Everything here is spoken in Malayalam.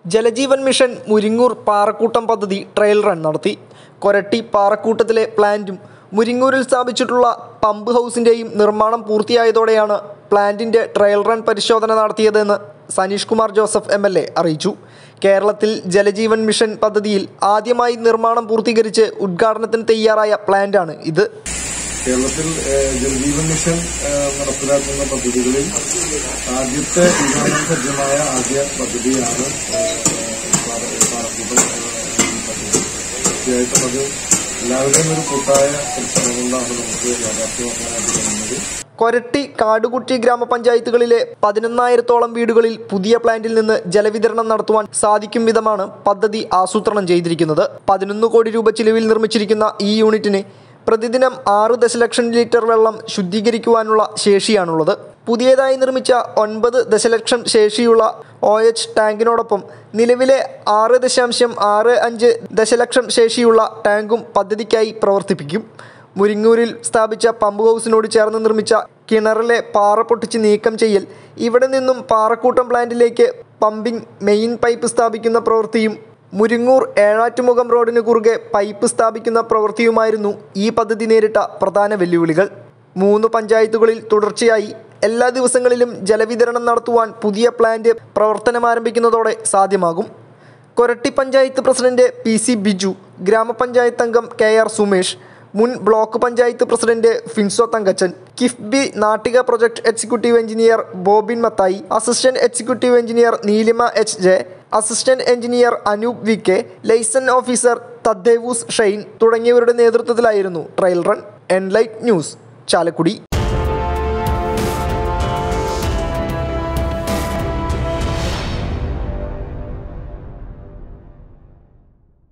ജലജീവൻ മിഷൻ മുരിങ്ങൂർ പാറക്കൂട്ടം പദ്ധതി ട്രയൽ റൺ നടത്തി കൊരട്ടി പാറക്കൂട്ടത്തിലെ പ്ലാന്റും മുരിങ്ങൂരിൽ സ്ഥാപിച്ചിട്ടുള്ള പമ്പ് ഹൗസിൻ്റെയും നിർമ്മാണം പൂർത്തിയായതോടെയാണ് പ്ലാന്റിൻ്റെ ട്രയൽ റൺ പരിശോധന നടത്തിയതെന്ന് Saneesh Kumar Joseph M L A അറിയിച്ചു കേരളത്തിൽ ജലജീവൻ മിഷൻ പദ്ധതിയിൽ ആദ്യമായി നിർമ്മാണം പൂർത്തീകരിച്ച് ഉദ്ഘാടനത്തിന് തയ്യാറായ പ്ലാന്റാണ് ഇത് കേരളത്തിൽ ഏഹ്, ജലജീവൻ മിഷൻ ഏഹ്, നടപ്പിലാക്കുന്ന പദ്ധതികളിൽ ആദ്യത്തെ വിമാനം സജ്ജമായ ആദ്യ പദ്ധതിയാണ് ഏഹ്, പാറ- പാറക്കൂട്ടം ഏഹ്, ഈ പദ്ധതി തീർച്ചയായിട്ടും അത് എല്ലാവരുടെയും ഒരു കൂട്ടായ പരിശ്രമം കൊണ്ടാണ് നമുക്ക് യാഥാർത്ഥ്യമാക്കാനായിട്ട് കഴിയുന്നത് കൊരട്ടി കാടുകുട്ടി ഗ്രാമപഞ്ചായത്തുകളിലെ പതിനൊന്നായിരത്തോളം വീടുകളിൽ പുതിയ പ്ലാന്റിൽ നിന്ന് ജലവിതരണം നടത്തുവാൻ സാധിക്കും വിധമാണ് പദ്ധതി ആസൂത്രണം ചെയ്തിരിക്കുന്നത് പതിനൊന്ന് കോടി രൂപ ചിലവിൽ നിർമ്മിച്ചിരിക്കുന്ന ഈ യൂണിറ്റിന് പ്രതിദിനം ആറ് ദശലക്ഷം ലിറ്റർ വെള്ളം ശുദ്ധീകരിക്കുവാനുള്ള ശേഷിയാണുള്ളത് പുതിയതായി നിർമ്മിച്ച ഒൻപത് ദശലക്ഷം ശേഷിയുള്ള ഒ എച്ച് ടാങ്കിനോടൊപ്പം നിലവിലെ ആറ് ദശാംശം ആറ് അഞ്ച് ദശലക്ഷം ശേഷിയുള്ള ടാങ്കും പദ്ധതിക്കായി പ്രവർത്തിപ്പിക്കും മുരിങ്ങൂരിൽ സ്ഥാപിച്ച പമ്പ് ഹൗസിനോട് ചേർന്ന് നിർമ്മിച്ച കിണറിലെ പാറ പൊട്ടിച്ച് നീക്കം ചെയ്യൽ ഇവിടെ നിന്നും പാറക്കൂട്ടം പ്ലാന്റിലേക്ക് പമ്പിംഗ് മെയിൻ പൈപ്പ് സ്ഥാപിക്കുന്ന പ്രവൃത്തിയും മുരിങ്ങൂർ ഏഴാറ്റുമുഖം റോഡിന് കുറുകെ പൈപ്പ് സ്ഥാപിക്കുന്ന പ്രവൃത്തിയുമായിരുന്നു ഈ പദ്ധതി നേരിട്ട പ്രധാന വെല്ലുവിളികൾ മൂന്ന് പഞ്ചായത്തുകളിൽ തുടർച്ചയായി എല്ലാ ദിവസങ്ങളിലും ജലവിതരണം നടത്തുവാൻ പുതിയ പ്ലാന്റ് പ്രവർത്തനമാരംഭിക്കുന്നതോടെ സാധ്യമാകും Koratty panchayat president P C Biju ഗ്രാമപഞ്ചായത്ത് അംഗം കെ ആർ സുമേഷ് മുൻ block panchayat president Finso Thankachan KIIFB Nattika project executive engineer Bobin Mathai assistant executive engineer Neelima H J assistant engineer Anoop V K liaison officer Thaddeus Shane തുടങ്ങിയവരുടെ നേതൃത്വത്തിലായിരുന്നു trial run Enlight news Chalakudy